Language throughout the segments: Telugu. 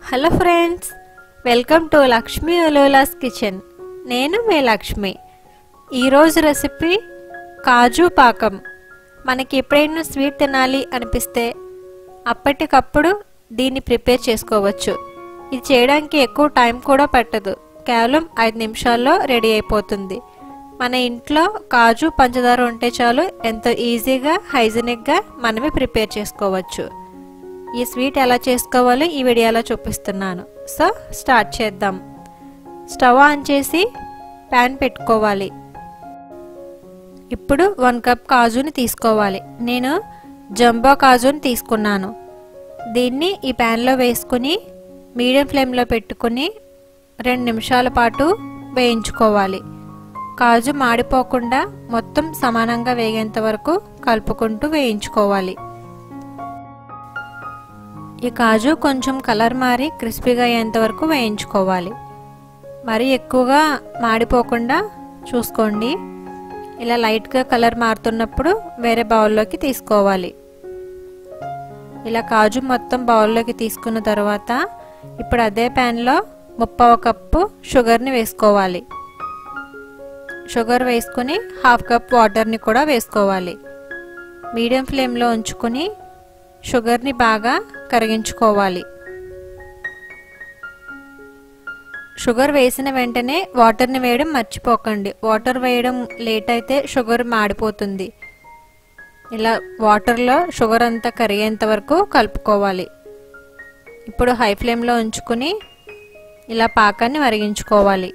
hello friends welcome to Lakshmi అలోలాస్ కిచెన్ నేను మీ లక్ష్మి ఈరోజు రెసిపీ కాజు పాకం మనకి ఎప్పుడైనా స్వీట్ తినాలి అనిపిస్తే అప్పటికప్పుడు దీన్ని ప్రిపేర్ చేసుకోవచ్చు ఇది చేయడానికి ఎక్కువ టైం కూడా పట్టదు కేవలం ఐదు నిమిషాల్లో రెడీ అయిపోతుంది మన ఇంట్లో కాజు పంచదార ఉంటే చాలు ఎంతో ఈజీగా హైజీనిక్గా మనమే ప్రిపేర్ చేసుకోవచ్చు ఈ స్వీట్ ఎలా చేసుకోవాలో ఈ వీడియోలో చూపిస్తున్నాను సో స్టార్ట్ చేద్దాం స్టవ్ ఆన్ చేసి ప్యాన్ పెట్టుకోవాలి ఇప్పుడు వన్ కప్ కాజుని తీసుకోవాలి నేను జంబో కాజుని తీసుకున్నాను దీన్ని ఈ ప్యాన్లో వేసుకుని మీడియం ఫ్లేమ్లో పెట్టుకుని రెండు నిమిషాల పాటు వేయించుకోవాలి కాజు మాడిపోకుండా మొత్తం సమానంగా వేగేంత వరకు కలుపుకుంటూ వేయించుకోవాలి ఈ కాజు కొంచెం కలర్ మారి క్రిస్పీగా అయ్యేంత వరకు వేయించుకోవాలి మరి ఎక్కువగా మాడిపోకుండా చూసుకోండి ఇలా లైట్గా కలర్ మారుతున్నప్పుడు వేరే బౌల్లోకి తీసుకోవాలి ఇలా కాజు మొత్తం బౌల్లోకి తీసుకున్న తర్వాత ఇప్పుడు అదే ప్యాన్లో ముప్పావ కప్పు షుగర్ని వేసుకోవాలి షుగర్ వేసుకుని హాఫ్ కప్ వాటర్ని కూడా వేసుకోవాలి మీడియం ఫ్లేమ్లో ఉంచుకొని షుగర్ని బాగా కరిగించుకోవాలి షుగర్ వేసిన వెంటనే వాటర్ని వేయడం మర్చిపోకండి వాటర్ వేయడం లేట్ అయితే షుగర్ మాడిపోతుంది ఇలా వాటర్లో షుగర్ అంతా కరిగేంత వరకు కలుపుకోవాలి ఇప్పుడు హై ఫ్లేమ్లో ఉంచుకుని ఇలా పాకాన్ని మరిగించుకోవాలి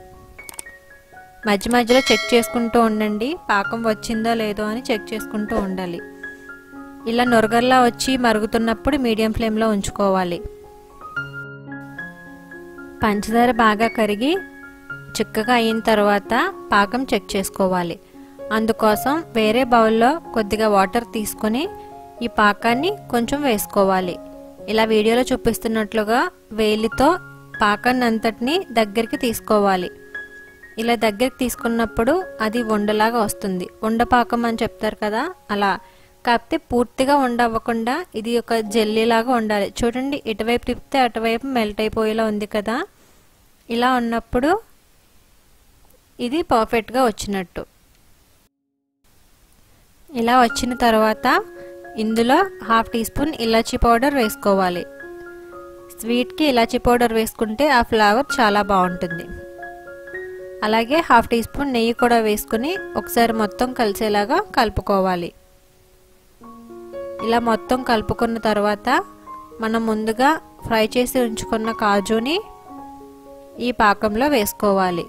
మధ్య మధ్యలో చెక్ చేసుకుంటూ ఉండండి పాకం వచ్చిందో లేదో అని చెక్ చేసుకుంటూ ఉండాలి ఇలా నొరగల్లా వచ్చి మరుగుతున్నప్పుడు మీడియం ఫ్లేమ్లో ఉంచుకోవాలి పంచదార బాగా కరిగి చిక్కగా అయిన తర్వాత పాకం చెక్ చేసుకోవాలి అందుకోసం వేరే బౌల్లో కొద్దిగా వాటర్ తీసుకొని ఈ పాకాన్ని కొంచెం వేసుకోవాలి ఇలా వీడియోలో చూపిస్తున్నట్లుగా వేలితో పాకాన్ని అంతటిని దగ్గరికి తీసుకోవాలి ఇలా దగ్గరికి తీసుకున్నప్పుడు అది ఉండలాగా వస్తుంది ఉండపాకం అని చెప్తారు కదా అలా కాకపోతే పూర్తిగా ఉండవ్వకుండా ఇది ఒక జెల్లీలాగా ఉండాలి చూడండి ఇటువైపు తిప్పితే అటువైపు మెల్ట్ అయిపోయేలా ఉంది కదా ఇలా ఉన్నప్పుడు ఇది పర్ఫెక్ట్గా వచ్చినట్టు ఇలా వచ్చిన తర్వాత ఇందులో హాఫ్ టీ స్పూన్ ఇలాచీ పౌడర్ వేసుకోవాలి స్వీట్కి ఇలాచీ పౌడర్ వేసుకుంటే ఆ ఫ్లేవర్ చాలా బాగుంటుంది అలాగే హాఫ్ టీ స్పూన్ నెయ్యి కూడా వేసుకుని ఒకసారి మొత్తం కలిసేలాగా కలుపుకోవాలి ఇలా మొత్తం కలుపుకున్న తర్వాత మనం ముందుగా ఫ్రై చేసి ఉంచుకున్న కాజుని ఈ పాకంలో వేసుకోవాలి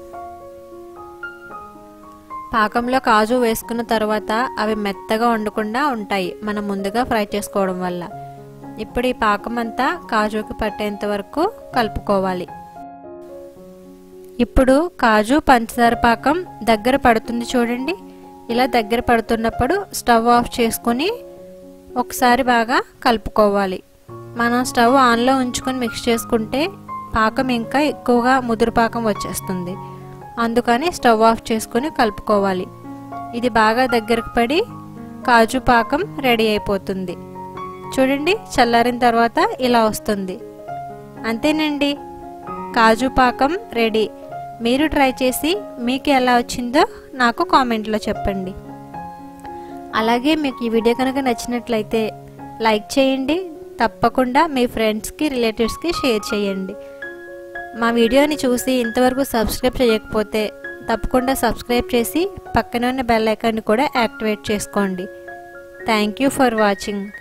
పాకంలో కాజు వేసుకున్న తర్వాత అవి మెత్తగా ఉండకుండా ఉంటాయి మనం ముందుగా ఫ్రై చేసుకోవడం వల్ల ఇప్పుడు ఈ పాకం అంతా కాజుకి పట్టేంత వరకు కలుపుకోవాలి ఇప్పుడు కాజు పంచదార పాకం దగ్గర పడుతుంది చూడండి ఇలా దగ్గర పడుతున్నప్పుడు స్టవ్ ఆఫ్ చేసుకుని ఒకసారి బాగా కలుపుకోవాలి మనం స్టవ్ ఆన్లో ఉంచుకొని మిక్స్ చేసుకుంటే పాకం ఇంకా ఎక్కువగా ముదురు పాకం వచ్చేస్తుంది అందుకని స్టవ్ ఆఫ్ చేసుకుని కలుపుకోవాలి ఇది బాగా దగ్గరకు పడి కాజు పాకం రెడీ అయిపోతుంది చూడండి చల్లారిన తర్వాత ఇలా వస్తుంది అంతేనండి కాజు పాకం రెడీ మీరు ట్రై చేసి మీకు ఎలా వచ్చిందో నాకు కామెంట్లో చెప్పండి అలాగే మీకు ఈ వీడియో కనుక నచ్చినట్లయితే లైక్ చేయండి తప్పకుండా మీ ఫ్రెండ్స్కి రిలేటివ్స్కి షేర్ చేయండి మా వీడియోని చూసి ఇంతవరకు సబ్స్క్రైబ్ చేయకపోతే తప్పకుండా సబ్స్క్రైబ్ చేసి పక్కన ఉన్న బెల్ ఐకాన్ని కూడా యాక్టివేట్ చేసుకోండి థ్యాంక్ యూ ఫర్ వాచింగ్